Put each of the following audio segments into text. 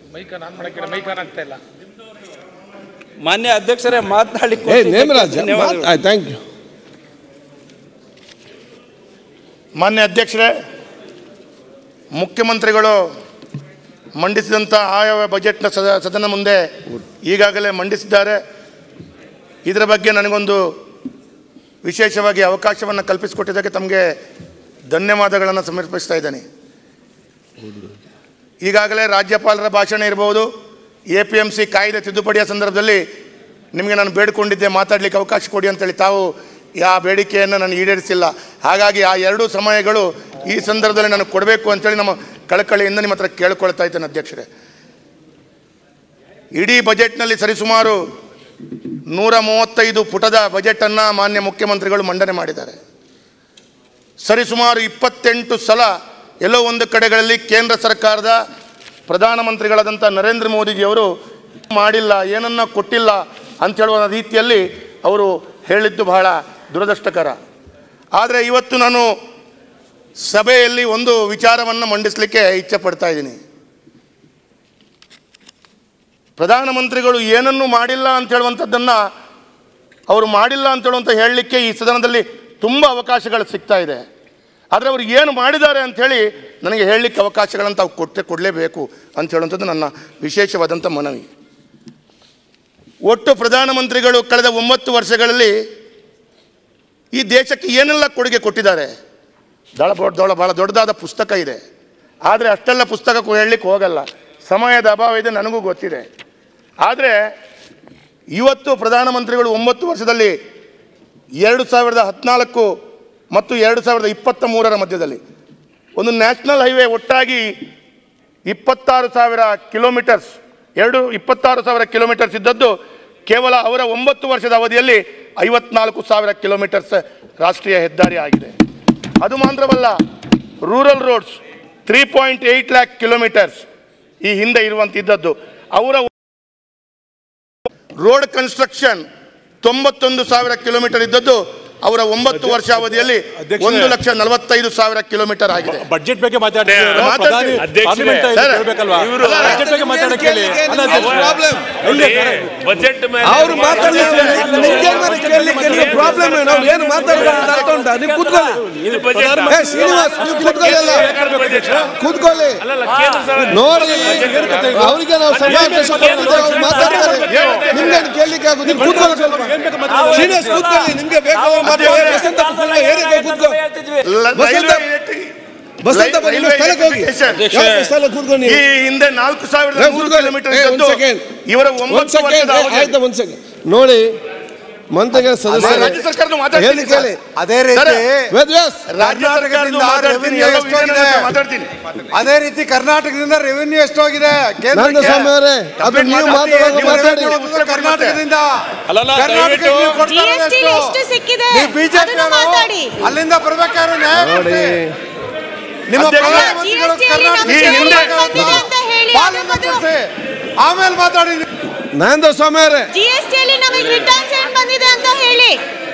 Mic on ಮಾಡಕ್ಕೆ mic on ಆಗ್ತಾ ಇಲ್ಲ ಮಾನ್ಯ ಅಧ್ಯಕ್ಷರೇ ಮಾತನಾಡಲಿಕ್ಕೆ ಏ ನೇಮರಾಜ್ ಧನ್ಯವಾದಗಳು. ಆಯ್ತು ಥ್ಯಾಂಕ್ ಯು ಮಾನ್ಯ ಅಧ್ಯಕ್ಷರೇ ಮುಖ್ಯಮಂತ್ರಿಗಳು ಮಂಡಿಸಿದಂಥ ಆಯವ್ಯ ಬಜೆಟ್ನ ಸದ ಸದನ ಮುಂದೆ ಈಗಾಗಲೇ ಮಂಡಿಸಿದ್ದಾರೆ ಇದರ ಬಗ್ಗೆ ನನಗೊಂದು ವಿಶೇಷವಾಗಿ ಅವಕಾಶವನ್ನು ಕಲ್ಪಿಸಿಕೊಟ್ಟಿದ್ದಕ್ಕೆ ತಮಗೆ ಧನ್ಯವಾದಗಳನ್ನು ಸಮರ್ಪಿಸ್ತಾ ಇದ್ದೇನೆ ಈಗಾಗಲೇ ರಾಜ್ಯಪಾಲರ ಭಾಷಣ ಇರಬಹುದು ಎ ಪಿ ಎಮ್ ಸಿ ಕಾಯ್ದೆ ತಿದ್ದುಪಡಿಯ ಸಂದರ್ಭದಲ್ಲಿ ನಿಮಗೆ ನಾನು ಬೇಡಿಕೊಂಡಿದ್ದೆ ಮಾತಾಡಲಿಕ್ಕೆ ಅವಕಾಶ ಕೊಡಿ ಅಂತೇಳಿ ತಾವು ಆ ಬೇಡಿಕೆಯನ್ನು ನಾನು ಈಡೇರಿಸಿಲ್ಲ ಹಾಗಾಗಿ ಆ ಎರಡೂ ಸಮಯಗಳು ಈ ಸಂದರ್ಭದಲ್ಲಿ ನನಗೆ ಕೊಡಬೇಕು ಅಂತೇಳಿ ನಮ್ಮ ಕಳಕಳಿಯಿಂದ ನಿಮ್ಮ ಹತ್ರ ಕೇಳ್ಕೊಳ್ತಾ ಇದ್ದೇನೆ ಅಧ್ಯಕ್ಷರೇ ಇಡೀ ಬಜೆಟ್ನಲ್ಲಿ ಸರಿಸುಮಾರು ನೂರ ಮೂವತ್ತೈದು ಪುಟದ ಬಜೆಟನ್ನು ಮಾನ್ಯ ಮುಖ್ಯಮಂತ್ರಿಗಳು ಮಂಡನೆ ಮಾಡಿದ್ದಾರೆ ಸರಿಸುಮಾರು ಇಪ್ಪತ್ತೆಂಟು ಸಲ ಎಲ್ಲೋ ಒಂದು ಕಡೆಗಳಲ್ಲಿ ಕೇಂದ್ರ ಸರ್ಕಾರದ ಪ್ರಧಾನಮಂತ್ರಿಗಳಾದಂಥ ನರೇಂದ್ರ ಮೋದಿಜಿಯವರು ಮಾಡಿಲ್ಲ ಏನನ್ನ ಕೊಟ್ಟಿಲ್ಲ ಅಂತ ಹೇಳುವ ರೀತಿಯಲ್ಲಿ ಅವರು ಹೇಳಿದ್ದು ಬಹಳ ದುರದೃಷ್ಟಕರ ಆದರೆ ಇವತ್ತು ನಾನು ಸಭೆಯಲ್ಲಿ ಒಂದು ವಿಚಾರವನ್ನು ಮಂಡಿಸಲಿಕ್ಕೆ ಇಚ್ಛೆ ಪಡ್ತಾ ಇದ್ದೀನಿ ಪ್ರಧಾನಮಂತ್ರಿಗಳು ಏನನ್ನೂ ಮಾಡಿಲ್ಲ ಅಂತ ಹೇಳುವಂಥದ್ದನ್ನು ಅವರು ಮಾಡಿಲ್ಲ ಅಂತ ಹೇಳುವಂಥ ಹೇಳಲಿಕ್ಕೆ ಈ ಸದನದಲ್ಲಿ ತುಂಬ ಅವಕಾಶಗಳು ಸಿಗ್ತಾ ಇದೆ ಆದರೆ ಅವರು ಏನು ಮಾಡಿದ್ದಾರೆ ಅಂಥೇಳಿ ನನಗೆ ಹೇಳಲಿಕ್ಕೆ ಅವಕಾಶಗಳನ್ನು ತಾವು ಕೊಟ್ಟೆ ಕೊಡಲೇಬೇಕು ಅಂತ ಹೇಳುವಂಥದ್ದು ನನ್ನ ವಿಶೇಷವಾದಂಥ ಮನವಿ ಒಟ್ಟು ಪ್ರಧಾನಮಂತ್ರಿಗಳು ಕಳೆದ ಒಂಬತ್ತು ವರ್ಷಗಳಲ್ಲಿ ಈ ದೇಶಕ್ಕೆ ಏನೆಲ್ಲ ಕೊಡುಗೆ ಕೊಟ್ಟಿದ್ದಾರೆ ದಳ ದೊಡ್ಡ ಭಾಳ ದೊಡ್ಡದಾದ ಪುಸ್ತಕ ಇದೆ ಆದರೆ ಅಷ್ಟೆಲ್ಲ ಪುಸ್ತಕ ಹೇಳಲಿಕ್ಕೆ ಹೋಗಲ್ಲ ಸಮಯದ ಅಭಾವ ಇದೆ ನನಗೂ ಗೊತ್ತಿದೆ ಆದರೆ ಇವತ್ತು ಪ್ರಧಾನಮಂತ್ರಿಗಳು ಒಂಬತ್ತು ವರ್ಷದಲ್ಲಿ ಎರಡು ಸಾವಿರದ ಹದಿನಾಲ್ಕು ಮತ್ತು ಎರಡು ಸಾವಿರದ ಇಪ್ಪತ್ತ ಮೂರರ ಮಧ್ಯದಲ್ಲಿ ಒಂದು ನ್ಯಾಷನಲ್ ಹೈವೇ ಒಟ್ಟಾಗಿ ಇಪ್ಪತ್ತಾರು ಸಾವಿರ ಕಿಲೋಮೀಟರ್ಸ್ ಎರಡು ಇಪ್ಪತ್ತಾರು ಸಾವಿರ ಕಿಲೋಮೀಟರ್ಸ್ ಇದ್ದದ್ದು ಕೇವಲ ಅವರ ಒಂಬತ್ತು ವರ್ಷದ ಅವಧಿಯಲ್ಲಿ ಐವತ್ನಾಲ್ಕು ಸಾವಿರ ಕಿಲೋಮೀಟರ್ಸ್ ರಾಷ್ಟ್ರೀಯ ಹೆದ್ದಾರಿ ಆಗಿದೆ ಅದು ಮಾತ್ರವಲ್ಲ rural roads three point eight lakh kilometres ಈ ಹಿಂದೆ ಇರುವಂತಿದ್ದದ್ದು ಅವರ ರೋಡ್ ಕನ್ಸ್ಟ್ರಕ್ಷನ್ ತೊಂಬತ್ತೊಂದು ಸಾವಿರ ಕಿಲೋಮೀಟರ್ ಇದ್ದದ್ದು ಅವರ ಒಂಬತ್ತು ವರ್ಷ ಅವಧಿಯಲ್ಲಿ ಅಧ್ಯಕ್ಷರೇ. ಒಂದು ಲಕ್ಷ ನಲವತ್ತೈದು ಸಾವಿರ ಕಿಲೋಮೀಟರ್ ಆಗಿದೆ ಬಡ್ಜೆಟ್ ಬಗ್ಗೆ ಮಾತಾಡ್ತಿದ್ದಾರೆ ಮಾತಾಡ್ತೀನಿ. ಪ್ರಧಾನಿ ಅಧ್ಯಕ್ಷರೇ, ಪಾರ್ಲಿಮೆಂಟ್ ಸರ್, ಹೇಳ್ಬೇಕಲ್ವಾ ಇವ್ರು- ಬಡ್ಜೆಟ್ ಬಗ್ಗೆ ಮಾತಾಡಕ್ಕೆ ಹೇಳಿ ಅಲ್ಲ ಅಧ್ಯಕ್ಷರೇ. ಪ್ರಾಬ್ಲಮ್ ಎಲ್ಲಿ? ಬಜೆಟ್ ಮೇಲೆ ಅವ್ರು ಮಾತಾಡ್ಲಿಕ್ಕೆ ಕೇಳಲಿಕ್ಕೆ ನೀವು ಪ್ರಾಬ್ಲಮ್ ಏನು ಅವ್ರು ಏನು ಮಾತಾಡ್ತಾರೆ ಅಂತ ಅರ್ಥ ಉಂಟಾ ನೀವು ಕೂತ್ಕೊಳ್ಳಿ ಇದು ಬಜೆಟ್ ಏ ಶ್ರೀನಿವಾಸ್ ನೀವು ಕೂತ್ಕೊಳ್ಳಿ ಅಲ್ಲ ಕೂತ್ಕೊಳ್ಳಿ ಅಲ್ಲಲ್ಲ ಕೇಂದ್ರ ಸರ್ಕಾರ ನೋಡಿ ಅವರಿಗೆ ನಾವು ಸಭಾವಕಾಶ ಕೊಟ್ಟಿದ್ದೇವೆ ಅವ್ರು ಮಾತಾಡ್ತಾರೆ ನಿಮ್ಗೇನು ಕೇಳಲಿಕ್ಕೆ ಆಗುದು ನೀವು ಕೂತ್ಕೊಳ್ಳಿ ಸ್ವಲ್ಪ ಶ್ರೀನಿವಾಸ್ ಕೂತ್ಕೊಳ್ಳಿ ನಿಮ್ಗೆ ಬೇಕಾದ್ರೆ ಮಾತಾಡಿ ವಸಂತ ಕೂತ್ಕೊಳ್ಳಿ ಏರಿಯಾಗೆ ಕೂತ್ಕೊ ಲ- ವಸಂತ ರೈಲ್ವೆ ವಸಂತ ಬನ್ನಿ, ನಿಮ್ಮ ರೈಲ್ವೆ ಸ್ಥಳಕ್ಕೆ ಹೋಗಿ ಎಲೆಕ್ಟ್ರಿಫಿಕೇಶನ್. ಯಾವ ಸ್ಥಳ ಕೂತ್ಕೊಂಡು ಈ ಹಿಂದೆ ನಾಲ್ಕು ಸಾವಿರದ ಏ, ನೂರು ಕೂತ್ಕೊಳ್ಳಿ. ಕಿಲೋಮೀಟರ್ ಏ, ಒಂದ್ ಇದ್ದದ್ದು ಸೆಕೆಂಡ್. ಇವರ ಒಂದ್ ಒಂಬತ್ತು ಸೆಕೆಂಡ್ ವರ್ಷದ ಅವಧಿಯಲ್ಲಿ- ಆಯ್ತು ಒಂದ್ ಸೆಕೆಂಡ್ ನೋಡಿ ಮಂತ್ರಿಗಳ ರಾಜ್ಯ ಸದಸ್ಯರು ಸರ್ಕಾರದ ಮಾತಾಡ್ತೀನಿ ಹೇಳಿ ಕೇಳಿ ಅದೇ ಸರ್, ರೀತಿ ವೇದ್ ವ್ಯಾಸ್ ರಾಜ್ಯ ಸರ್ಕಾರದ ಕರ್ನಾಟಕದಿಂದ ಮಾತಾಡ್ತೀನಿ revenue ಎಲ್ಲ ಎಷ್ಟೋಗಿದೆ? ವಿಧಾನಸಭೆ ಮಾತಾಡ್ತೀನಿ ಅದೇ ರೀತಿ ಕರ್ನಾಟಕದಿಂದ ರೆವಿನ್ಯೂ ಎಷ್ಟೋಗಿದೆ ನಂದ ಸ್ವಾಮಿ ಅವರೇ ಅದು ನೀವು ಮಾತಾಡುವಾಗ ನೀವು ಮಾತಾಡಿ revenue ಉತ್ತರ ಕೊಡಿ ಮತ್ತೆ. ಕರ್ನಾಟಕದಿಂದ ಅಲ್ಲಲ್ಲ, ಕರ್ನಾಟಕಕ್ಕೆ ದಯವಿಟ್ಟು ನೀವು ಕೊಡ್ತಾ ಇರೋದು GST ಲಿ ಎಷ್ಟು? ಎಷ್ಟು ಸಿಕ್ಕಿದೆ? ನೀವು BJP ಅದನ್ನು ಯವರು ಮಾತಾಡಿ. ಅಲ್ಲಿಂದ ಬರ್ಬೇಕಾದ್ರೆ ನ್ಯಾಯ ನೋಡಿ ಕೊಡ್ಸಿ. ನಿಮ್ಮ ಅಧ್ಯಕ್ಷ, ಪ್ರಧಾನಮಂತ್ರಿಗಳು GST ಯಲ್ಲಿ ಕರ್ನಾಟಕ ನಮಗೆ ಈ ಹಿಂದೆ- ಬಂದಿದೆ ಅಂತ ಹೇಳಿ ಪಾಲನೆ ಅದು ಕೊಡ್ಸಿ. ಆಮೇಲೆ ಮಾತಾಡಿ ನರೇಂದ್ರ ಸ್ವಾಮಿ ಅವರೇ GST ಯಲ್ಲಿ ನಮಗೆ ರಿಟರ್ನ್ಸ್ ಏನ್ ಬಂದಿದೆ ಅಂತ ಹೇಳಿ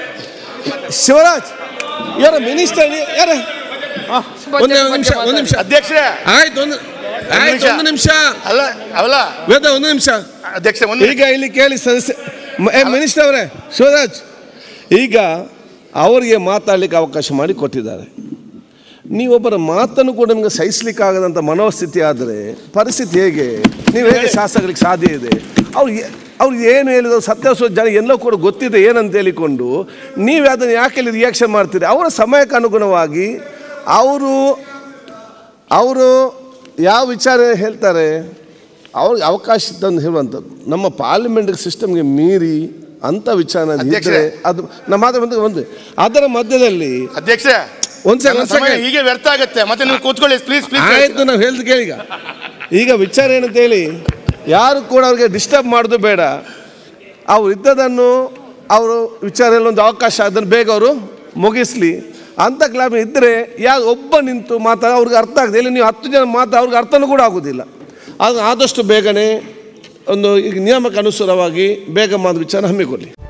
ಶಿವರಾಜ್ ಯಾರ ಮಿನಿಸ್ಟರ್ ಯಾರ ಒಂದೇ ಒಂದು ನಿಮಿಷ ಒಂದು ನಿಮಿಷ ಅಧ್ಯಕ್ಷರೇ ಆಯ್ತು ಒಂದು ಆಯ್ತು ನಿಮಿಷ. ಒಂದು ನಿಮಿಷ ಅಲ್ಲ ಅವಲ್ಲ ವೇದ ಒಂದು ನಿಮಿಷ ಅಧ್ಯಕ್ಷ ಒಂದು ಈಗ ಇಲ್ಲಿ ಕೇಳಿ ಸದಸ್ಯ ಮ- ಏ, ಮಿನಿಸ್ಟರ್ ಅವರೇ ಶಿವರಾಜ್ ಈಗ ಅವರಿಗೆ ಮಾತಾಡ್ಲಿಕ್ಕೆ ಅವಕಾಶ ಮಾಡಿ ಕೊಟ್ಟಿದ್ದಾರೆ ನೀವೊಬ್ಬರ ಮಾತನ್ನು ಕೂಡ ನಿಮಗೆ ಸಹಿಸ್ಲಿಕ್ಕಾಗದಂಥ ಮನೋಸ್ಥಿತಿ ಆದರೆ ಪರಿಸ್ಥಿತಿ ಹೇಗೆ ನೀವು ಹೇಗೆ ಶಾಸಕರಿಗೆ ಸಾಧ್ಯ ಇದೆ ಅವ್ರು ಏ- ಅವ್ರು ಏನು ಹೇಳಿದ್ರು ಸತ್ಯಾವಸ ಜನ ಎಲ್ಲೋ ಕೂಡ ಗೊತ್ತಿದೆ ಏನಂತ ಹೇಳಿಕೊಂಡು ನೀವು ಅದನ್ನು ಯಾಕೆ ಇಲ್ಲಿ ರಿಯಾಕ್ಷನ್ ಮಾಡ್ತೀರಿ ಅವರ ಸಮಯಕ್ಕೆ ಅನುಗುಣವಾಗಿ ಅವರು ಅವರು ಯಾವ ವಿಚಾರ ಹೇಳ್ತಾರೆ ಅವ್ರಿಗೆ ಅವಕಾಶ ಇದ್ದಂದು ಹೇಳುವಂಥದ್ದು ನಮ್ಮ ಪಾರ್ಲಿಮೆಂಟ್ ಸಿಸ್ಟಮ್ಗೆ ಮೀರಿ ಅಂಥ ವಿಚಾರ ಇದ್ದರೆ ಅಧ್ಯಕ್ಷರೇ. ಅದು ನಮ್ಮ ಮಾತ್ರ ಒಂದು ಒಂದು ಅದರ ಮಧ್ಯದಲ್ಲಿ ಅಧ್ಯಕ್ಷರೇ ಒಂದ್ ಸೆಕೆಂಡ್, ನನ್ನ ಒಂದ್ ಸಮಯ ಸೆಕೆಂಡ್. ಹೀಗೆ ವ್ಯರ್ಥ ಆಗುತ್ತೆ ಮತ್ತೆ ನೀವು ಕೂತ್ಕೊಳ್ಳಿ ಪ್ಲೀಸ್ ಪ್ಲೀಸ್ ಆಯ್ತು ನಾವು ಹೇಳ್ದು ಕೇಳೀಗ ಈಗ ವಿಚಾರ ಏನಂತ ಹೇಳಿ ಯಾರು ಕೂಡ ಅವ್ರಿಗೆ ಡಿಸ್ಟರ್ಬ್ ಮಾಡೋದು ಬೇಡ ಅವ್ರು ಇದ್ದದನ್ನು ಅವರು ವಿಚಾರ ಎಲ್ಲ ಒಂದು ಅವಕಾಶ ಅದನ್ನು ಬೇಗ ಅವರು ಮುಗಿಸ್ಲಿ ಅಂಥ ಕ್ಲಾಬ್ ಇದ್ದರೆ ಯಾರು ಒಬ್ಬ ನಿಂತು ಮಾತಾಡ ಅವ್ರಿಗೆ ಅರ್ಥ ಆಗಿದೆ ಇಲ್ಲಿ ನೀವು ಹತ್ತು ಜನ ಮಾತಾ ಅವ್ರಿಗೆ ಅರ್ಥನೂ ಕೂಡ ಆಗೋದಿಲ್ಲ ಅದು ಆದಷ್ಟು ಬೇಗನೆ ಒಂದು ಈಗ ನಿಯಮಕ್ಕೆ ಅನುಸಾರವಾಗಿ ಬೇಗ ಮಾತು ವಿಚಾರ ಹಮ್ಮಿಕೊಳ್ಳಿ